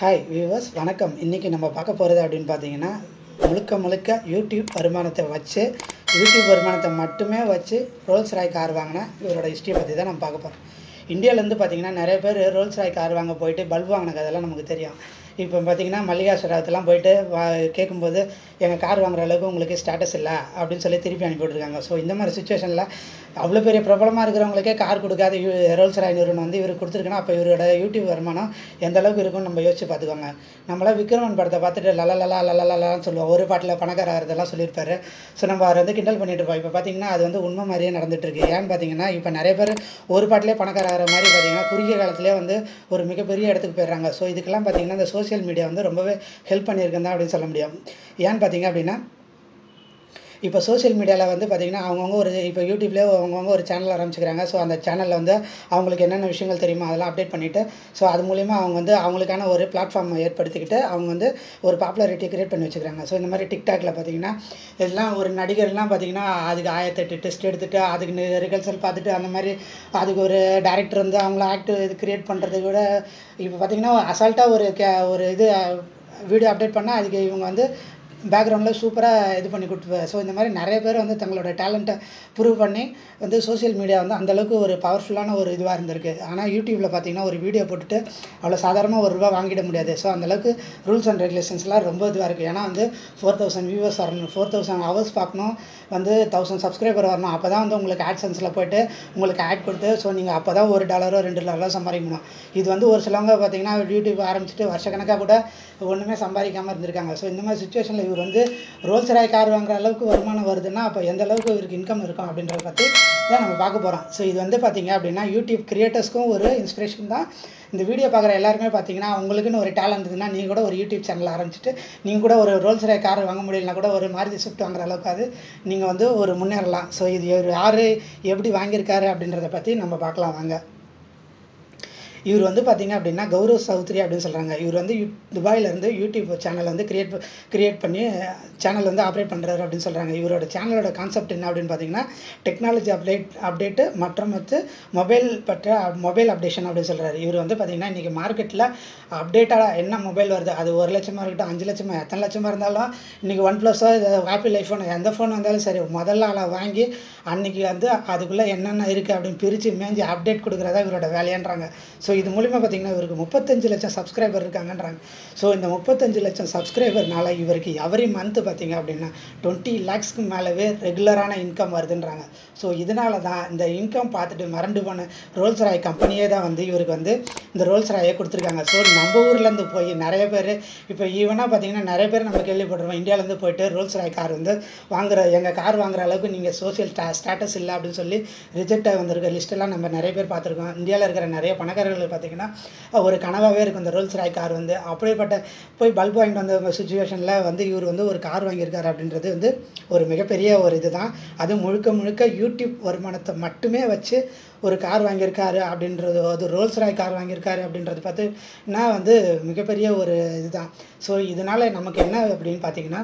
hi viewers வணக்கம் இன்றைக்கி நம்ம பார்க்க போகிறது அப்படின்னு பார்த்தீங்கன்னா முழுக்க முழுக்க யூடியூப் வருமானத்தை வச்சு யூடியூப் வருமானத்தை மட்டுமே வச்சு ரோல்ஸ் ராய் கார் வாங்கின இவரோட ஹிஸ்ட்ரியை பற்றி தான் நம்ம பார்க்க போகிறோம் இந்தியாவிலேருந்து பார்த்தீங்கன்னா நிறைய பேர் ரோல்ஸ் ராய் கார் வாங்க போயிட்டு பல்ப் வாங்கின கதெல்லாம் நமக்கு தெரியும் இப்போ பார்த்தீங்கன்னா மல்லிகா சுராவத்தெல்லாம் போயிட்டு வா கேட்கும்போது எங்கள் கார் வாங்குற அளவுக்கு உங்களுக்கு ஸ்டேட்டஸ் இல்லை அப்படின்னு சொல்லி திருப்பி அனுப்பி விட்ருக்காங்க ஸோ இந்த மாதிரி சுச்சுவேஷனில் அவ்வளோ பெரிய பிரபலமாக இருக்கிறவங்களுக்கே கார் கொடுக்காத யூ ரோல்ஸ் ராய் நிறுவனம் வந்து இவர் கொடுத்துருக்குன்னா அப்போ இவரோட யூடியூப் வருமானம் எந்த அளவுக்கு இருக்கும்னு நம்ம யோசிச்சு பார்த்துக்கோங்க நம்மளாம் விக்ரமன் படத்தை பார்த்துட்டு லலலலா லலலலான்னு சொல்லுவோம் ஒரு பாட்டில் பணக்கார ஆகிறதெல்லாம் சொல்லியிருப்பாரு ஸோ நம்ம அவரை வந்து கிண்டல் பண்ணிட்டு இருப்போம் இப்போ பார்த்தீங்கன்னா அது வந்து உண்மை மாதிரியே நடந்துட்டு இருக்கு ஏன்னு பார்த்தீங்கன்னா இப்போ நிறைய பேர் ஒரு பாட்டிலே பணக்கார ஆகிற மாதிரி பார்த்தீங்கன்னா குறுகிய காலத்திலே வந்து ஒரு மிகப்பெரிய இடத்துக்கு போயிடுறாங்க ஸோ இதுக்கெல்லாம் பார்த்தீங்கன்னா இந்த சோஷியல் மீடியா வந்து ரொம்பவே ஹெல்ப் பண்ணியிருக்குன்னு தான் அப்படின்னு சொல்ல முடியும் ஏன்னு பார்த்தீங்க அப்படின்னா இப்போ சோஷியல் மீடியாவில் வந்து பார்த்திங்கன்னா அவங்கவுங்க ஒரு இப்போ யூடியூப்லேயே அவங்கவுங்க ஒரு சேனல் ஆரம்பிச்சுக்கிறாங்க ஸோ அந்த சேனலில் வந்து அவங்களுக்கு என்னென்ன விஷயங்கள் தெரியுமோ அதெல்லாம் அப்டேட் பண்ணிவிட்டு ஸோ அது மூலிமா அவங்க வந்து அவங்களுக்கான ஒரு பிளாட்ஃபார்ம் ஏற்படுத்திக்கிட்டு அவங்க வந்து ஒரு பாப்புலாரிட்டி கிரியேட் பண்ணி வச்சுக்கிறாங்க ஸோ இந்த மாதிரி டிக்டாக்ல பார்த்தீங்கன்னா இதெல்லாம் ஒரு நடிகர்லாம் பார்த்தீங்கன்னா அதுக்கு ஆயிரத்தெட்டு டெஸ்ட் எடுத்துட்டு அதுக்கு ரிகல்சல் பார்த்துட்டு அந்த மாதிரி அதுக்கு ஒரு டேரக்டர் வந்து அவங்கள ஆக்ட் இது கிரியேட் பண்ணுறதை விட இப்போ பார்த்தீங்கன்னா அசால்ட்டாக ஒரு கே ஒரு இது வீடியோ அப்டேட் பண்ணால் அதுக்கு இவங்க வந்து பேக்ரவுண்டில் சூப்பராக இது பண்ணி கொடுத்துருவாரு ஸோ இந்த மாதிரி நிறைய பேர் வந்து தங்களோட டேலண்ட்டை ப்ரூவ் பண்ணி வந்து சோஷியல் மீடியா வந்து அந்தளவுக்கு ஒரு பவர்ஃபுல்லான ஒரு இதுவாக இருந்திருக்கு ஆனால் யூடியூப்பில் பார்த்தீங்கன்னா ஒரு வீடியோ போட்டுட்டு அவ்வளோ சாதாரணமாக ஒரு ரூபா வாங்கிட முடியாது ஸோ அந்தளவுக்கு ரூல்ஸ் அண்ட் ரெகுலேஷன்ஸ்லாம் ரொம்ப இதுவாக இருக்குது ஏன்னா வந்து ஃபோர் தௌசண்ட் வியூவர்ஸ் வரணும் ஃபோர் தௌசண்ட் ஹவர்ஸ் பார்க்கணும் வந்து தௌசண்ட் சப்ஸ்கிரைபர் வரணும் அப்போ தான் வந்து உங்களுக்கு ஆட்சன்ஸில் போயிட்டு உங்களுக்கு ஆட் கொடுத்து ஸோ நீங்கள் அப்போ தான் ஒரு டாலரோ ரெண்டு டாலரோ சம்பாதிக்க முடியும் இது வந்து ஒரு சிலவங்க பார்த்தீங்கன்னா யூடியூப் ஆரம்பிச்சுட்டு வருஷக்கணக்காக கூட ஒன்றுமே சம்பாதிக்காமல் இருந்திருக்காங்க ஸோ இந்த மாதிரி சுச்சுவேஷனில் இவர் வந்து ரோல்ஸ் ராய் கார் வாங்குற அளவுக்கு வருமானம் வருதுன்னா அப்போ எந்த அளவுக்கு இவருக்கு இன்கம் இருக்கும் அப்படின்றத பற்றி தான் நம்ம பார்க்க போகிறோம் ஸோ இது வந்து பார்த்தீங்க அப்படின்னா யூடியூப் கிரியேட்டர்ஸ்க்கும் ஒரு இன்ஸ்பிரேஷன் தான் இந்த வீடியோ பார்க்குற எல்லாருமே பார்த்தீங்கன்னா உங்களுக்குன்னு ஒரு டேலண்ட் இருக்குன்னா நீங்கள் கூட ஒரு யூடியூப் சேனல் ஆரம்பிச்சுட்டு நீங்கள் கூட ஒரு ரோல்ஸ் ராய் கார் வாங்க முடியலனா கூட ஒரு மாருதி ஸ்விஃப்ட் வாங்குற அளவுக்கு அது நீங்கள் வந்து ஒரு முன்னேறலாம் ஸோ இது யார் எப்படி வாங்கியிருக்காரு அப்படின்றத பற்றி நம்ம பார்க்கலாம் வாங்க இவர் வந்து பார்த்தீங்க அப்படின்னா கௌரவ் சௌத்ரி அப்படின்னு சொல்கிறாங்க இவர் வந்து யூ துபாயிலேருந்து யூடியூப் சேனல் வந்து கிரியேட் கிரியேட் பண்ணி சேனல் வந்து ஆப்ரேட் பண்ணுறாரு அப்படின்னு சொல்கிறாங்க இவரோட சேனலோட கான்செப்ட் என்ன அப்படின்னு பார்த்தீங்கன்னா டெக்னாலஜி அப்டேட் அப்டேட்டு மற்றும் வந்து மொபைல் பற்ற மொபைல் அப்டேஷன் அப்படின்னு சொல்கிறாரு இவர் வந்து பார்த்தீங்கன்னா இன்றைக்கி மார்க்கெட்டில் அப்டேட்டாக என்ன மொபைல் வருது அது ஒரு லட்சமாக இருக்கட்டும் அஞ்சு லட்சமாக எத்தனை லட்சமாக இருந்தாலும் இன்றைக்கி ஒன் ப்ளஸோ ஆப்பிள் ஐஃபோன் எந்த ஃபோன் வந்தாலும் சரி முதல்ல அதை வாங்கி அன்றைக்கி வந்து அதுக்குள்ளே என்னென்ன இருக்குது அப்படின்னு பிரித்து மேஞ்சி அப்டேட் கொடுக்குறதா இவரோட வேலையான்றாங்க ஸோ இது மூலிமா பார்த்தீங்கன்னா இவருக்கு முப்பத்தஞ்சு லட்சம் சப்ஸ்கிரைபர் இருக்காங்கன்றாங்க ஸோ இந்த முப்பத்தஞ்சு லட்சம் சப்ஸ்கிரைபர்னால இவருக்கு எவரி மந்த் பார்த்தீங்க அப்படின்னா டுவெண்ட்டி லேக்ஸ்க்கு மேலவே ரெகுலரான இன்கம் வருதுன்றாங்க ஸோ இதனால தான் இந்த இன்கம் பார்த்துட்டு மறந்து போன ரோல்ஸ் ராய் கம்பெனியே தான் வந்து இவருக்கு வந்து இந்த ரோல்ஸ் ராயை கொடுத்துருக்காங்க ஸோ நம்ம ஊர்லேருந்து போய் நிறைய பேர் இப்போ ஈவனாக பார்த்தீங்கன்னா நிறைய பேர் நம்ம கேள்விப்படுறோம் இந்தியாவிலேருந்து போயிட்டு ரோல்ஸ் ராய் கார் வந்து வாங்குற எங்கள் கார் வாங்குற அளவுக்கு நீங்கள் சோசியல் ஸ்டேட்டஸ் இல்லை அப்படின்னு சொல்லி ரிஜெக்ட் ஆகி வந்திருக்க லிஸ்ட்டெல்லாம் நம்ம நிறைய பேர் பார்த்துருக்கோம் இந்தியாவில் இருக்கிற நிறைய பணக்காரர்கள் பார்த்தீங்கன்னா ஒரு கனவாகவே இருக்கும் இந்த ரோல்ஸ் ராய் கார் வந்து அப்படிப்பட்ட போய் பல்ப் வாங்கிட்டு வந்த சுச்சுவேஷனில் வந்து இவர் வந்து ஒரு கார் வாங்கியிருக்காரு அப்படின்றது வந்து ஒரு மிகப்பெரிய ஒரு இதுதான் அது முழுக்க முழுக்க யூடியூப் வருமானத்தை மட்டுமே வச்சு ஒரு கார் வாங்கியிருக்காரு அப்படின்றது அது ரோல்ஸ் ராய் கார் வாங்கியிருக்காரு அப்படின்றது பார்த்துனா வந்து மிகப்பெரிய ஒரு இதுதான் ஸோ இதனால் நமக்கு என்ன அப்படின்னு பார்த்தீங்கன்னா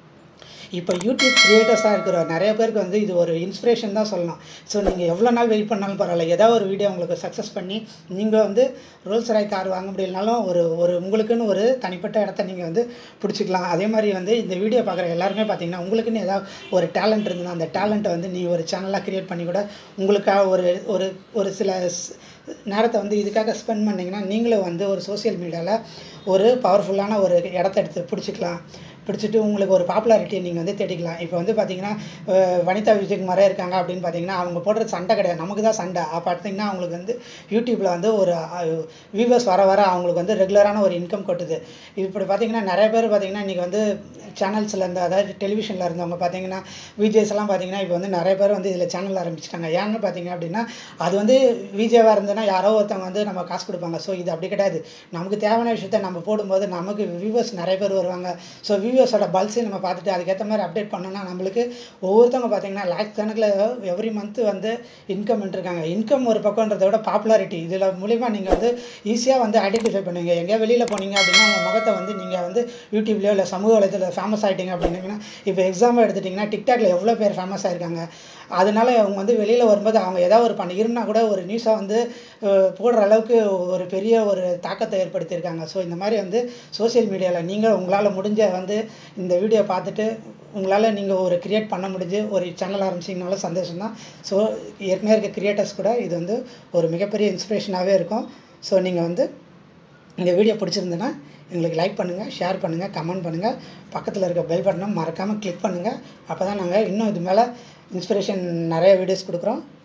இப்போ யூடியூப் க்ரியேட்டர்ஸாக இருக்கிற நிறைய பேருக்கு வந்து இது ஒரு இன்ஸ்பிரேஷன் தான் சொல்லலாம் ஸோ நீங்கள் எவ்வளோ நாள் வெயிட் பண்ணாலும் பரவாயில்ல ஏதாவது ஒரு வீடியோ உங்களுக்கு சக்ஸஸ் பண்ணி நீங்கள் வந்து ரோல்ஸ் ராய் கார் வாங்க முடியலனாலும் ஒரு ஒரு உங்களுக்குன்னு ஒரு தனிப்பட்ட இடத்த நீங்கள் வந்து பிடிச்சிக்கலாம் அதே மாதிரி வந்து இந்த வீடியோ பார்க்குற எல்லாருமே பார்த்தீங்கன்னா உங்களுக்குன்னு ஏதாவது ஒரு டேலண்ட் இருந்ததுன்னா அந்த டேலண்ட்டை வந்து நீ ஒரு சேனலாக க்ரியேட் பண்ணி கூட உங்களுக்காக ஒரு ஒரு ஒரு சில நேரத்தை வந்து இதுக்காக ஸ்பெண்ட் பண்ணிங்கன்னா நீங்களும் வந்து ஒரு சோசியல் மீடியாவில் ஒரு பவர்ஃபுல்லான ஒரு இடத்த எடுத்து பிடிச்சிக்கலாம் பிடிச்சிட்டு உங்களுக்கு ஒரு பாப்புலாரிட்டியை நீங்கள் வந்து தேடிக்கலாம் இப்போ வந்து பார்த்தீங்கன்னா வனிதா விஜயகுமாரே இருக்காங்க அப்படின்னு பார்த்தீங்கன்னா அவங்க போடுற சண்டை கிடையாது நமக்கு தான் சண்டை அப்போ பார்த்தீங்கன்னா அவங்களுக்கு வந்து யூடியூப்பில் வந்து ஒரு வியூவர்ஸ் வர வர அவங்களுக்கு வந்து ரெகுலரான ஒரு இன்கம் கொட்டுது இப்படி பார்த்தீங்கன்னா நிறைய பேர் பார்த்தீங்கன்னா இன்றைக்கி வந்து சேனல்ஸில் இருந்து அதாவது டெலிவிஷனில் இருந்தவங்க பார்த்தீங்கன்னா விஜேஸ் எல்லாம் பார்த்தீங்கன்னா இப்போ வந்து நிறைய பேர் வந்து இதில் சேனல் ஆரம்பிச்சிட்டாங்க ஏன்னு பார்த்தீங்க அப்படின்னா அது வந்து விஜேவாக இருந்ததுன்னா யாரோ ஒருத்தவங்க வந்து நம்ம காசு கொடுப்பாங்க ஸோ இது அப்படி கிடையாது நமக்கு தேவையான விஷயத்த நம்ம போடும்போது நமக்கு வியூவர்ஸ் நிறைய பேர் வருவாங்க ஸோ வியூ வியூவர்ஸோட பல்ஸையும் நம்ம பார்த்துட்டு அதுக்கேற்ற மாதிரி அப்டேட் பண்ணோம்னா நம்மளுக்கு ஒவ்வொருத்தவங்க பார்த்தீங்கன்னா லேக்ஸ் கணக்கில் எவ்ரி மந்த் வந்து இன்கம் இருக்காங்க இன்கம் ஒரு பக்கம்ன்றதை விட பாப்புலாரிட்டி இதில் மூலிமா நீங்கள் வந்து ஈஸியாக வந்து ஐடென்டிஃபை பண்ணுவீங்க எங்கேயா வெளியில் போனீங்க அப்படின்னா உங்கள் முகத்தை வந்து நீங்கள் வந்து யூடியூப்லேயோ இல்லை சமூக வலைத்தளத்தில் ஃபேமஸ் ஆகிட்டீங்க அப்படின்னீங்கன்னா இப்போ எக்ஸாம்பிள் எடுத்துட்டிங்கன்னா டிக்டாக்ல எவ்வளோ பேர் ஃபேமஸ் ஆயிருக்காங்க அதனால அவங்க வந்து வெளியில் வரும்போது அவங்க ஏதாவது ஒரு பண்ண இருந்தா கூட ஒரு நியூஸை வந்து அஹ், போடுற அளவுக்கு ஒரு பெரிய ஒரு தாக்கத்தை ஏற்படுத்தியிருக்காங்க ஸோ இந்த மாதிரி வந்து சோஷியல் மீடியாவில் நீங்கள் உங்களால் முடிஞ்ச வந்து இந்த வீடியோ பார்த்துட்டு உங்களால் நீங்கள் ஒரு கிரியேட் பண்ண முடிஞ்சு ஒரு சேனல் ஆரம்பிச்சிங்கனாலும் சந்தோஷம் தான் ஸோ ஏற்கனவே இருக்க கிரியேட்டர்ஸ் கூட இது வந்து ஒரு மிகப்பெரிய இன்ஸ்பிரேஷனாகவே இருக்கும் ஸோ நீங்கள் வந்து இந்த வீடியோ பிடிச்சிருந்துன்னா எங்களுக்கு லைக் பண்ணுங்கள் ஷேர் பண்ணுங்கள் கமெண்ட் பண்ணுங்கள் பக்கத்தில் இருக்க பெல் பட்டனை மறக்காமல் கிளிக் பண்ணுங்கள் அப்போ தான் நாங்கள் இன்னும் இது மேலே இன்ஸ்பிரேஷன் நிறைய வீடியோஸ் கொடுக்குறோம்